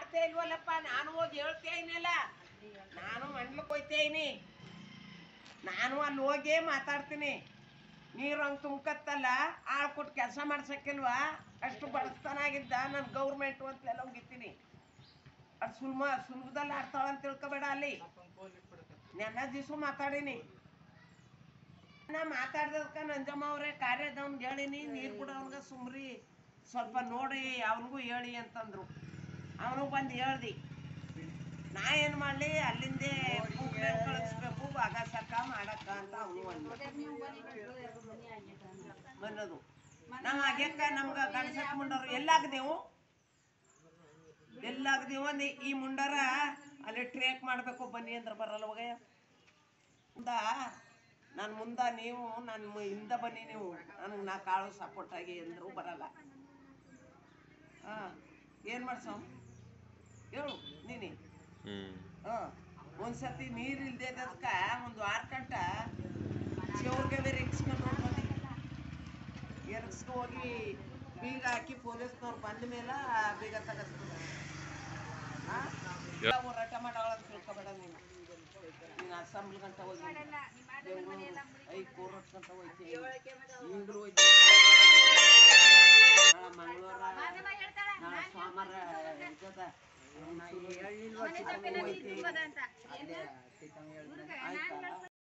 ಮಾತೇ ಇಲ್ವಲ್ಲಪ್ಪ ನಾನು ಹೋಗಿ ಹೇಳ್ತೇ ಇನಿಲ್ಲ ನಾನು ಮಂಡ್ಲಕ್ಕೆ ಹೋಯ್ತೇನಿ ನಾನು ಅಲ್ಲಿ ಹೋಗಿ ಮಾತಾಡ್ತೀನಿ ನೀರು ಹಂಗೆ ತುಂಬ್ಕತ್ತಲ್ಲ ಆಳ್ ಕೊಟ್ಟು ಕೆಲಸ ಮಾಡ್ಸಕ್ಕಿಲ್ವಾ ಅಷ್ಟು ಬಡಸ್ತನಾಗಿದ್ದ ನಾನು ಗೌರ್ಮೆಂಟು ಅಂತೆಲ್ಲ ಹೋಗಿತ್ತೀನಿ ಅದು ಸುಲ್ಮ ಸುಲಭದಲ್ಲಿ ಆಡ್ತಾಳ ಅಂತ ತಿಳ್ಕೊಬೇಡ ಅಲ್ಲಿ ನೆನ್ನ ದಿವಸ ಮಾತಾಡೀನಿ ನಾ ಮಾತಾಡ್ದಕ್ಕ ನಂಜಮ್ಮ ಅವ್ರೆ ಕಾರ್ಯದವ್ನ್ಗೆ ಹೇಳಿನಿ ನೀರು ಬಿಡೋನ್ಗ ಸುಮ್ರಿ ಸ್ವಲ್ಪ ನೋಡಿ ಅವನಿಗೂ ಹೇಳಿ ಅಂತಂದ್ರು ಅವನು ಬಂದು ಹೇಳ್ದಿ ನಾ ಏನು ಮಾಡಲಿ ಅಲ್ಲಿಂದೇ ಕೂಗ್ನೆ ಕಳಿಸ್ಬೇಕು ಅಗಸಕ್ಕ ಮಾಡಕ್ಕ ಅಂತ ಅವನು ಅಂದ ಬಂದದು ನಾವು ಆಗ್ಯಾಕ ನಮ್ಗೆ ಗಣಸಕ್ ಮುಂಡರು ಎಲ್ಲಾಗ್ದೇವು ಎಲ್ಲಾಗ್ದೇವು ಅಂದೆ ಈ ಮುಂಡರ ಅಲ್ಲಿ ಟ್ರೇಕ್ ಮಾಡಬೇಕು ಬನ್ನಿ ಅಂದ್ರೆ ಬರಲ್ಲ ಹೋಗಯ್ಯ ಮುಂದ ನಾನು ಮುಂದ ನೀವು ನನ್ನ ಹಿಂದ ಬನ್ನಿ ನೀವು ನನಗೆ ನಾ ಕಾಳು ಸಪೋರ್ಟ್ ಆಗಿ ಅಂದ್ರು ಬರಲ್ಲ ಹಾಂ ಏನು ಮಾಡ್ಸೋ ಹೇಳು ನೀನೆ ಹ್ಮ್ ಹಾಂ ಒಂದ್ಸತಿ ನೀರು ಇಲ್ದೇದಕ್ಕ ಒಂದು ಆರು ಗಂಟ ಚೆವ್ರಿಗೆ ಬೇರೆ ಎಕ್ಸ್ಕೊಂಡು ಹೋಗ್ಬಂದಿ ಎರಗಿಸ್ಕೊ ಹೋಗಿ ಬೀಗ ಹಾಕಿ ಪೊಲೀಸ್ನವ್ರು ಬಂದ ಮೇಲೆ ಬೀಗ ತೆಗೆಸ್ಕೊಂಡು ಹೋರಾಟ ಮಾಡೋಳ ಅಂತ ತಿಳ್ಕೊಬೇಡ ನೀನು ನೀನು ಅಸೆಂಬ್ಲಿ ಗಂಟ ಹೋಗಿ ಬೆಂಗಳೂರು ಐದು ಕೋರ್ಟ್ ಗಂಟ ಹೋಗ್ತೀನಿ ಈಗಲೂ ಹೋಗ್ತೀನಿ ನಾಳೆ ಮಂಗಳವಾರ ನಾಳೆ ಸೋಮವಾರ ಇದ್ದದ ನಾ ಹೇಳಿಲ್ವ ಚಿಕ್ಕಮ್ಮ ಹೋಗ್ತೀನಿ ಆಯ್ತಾ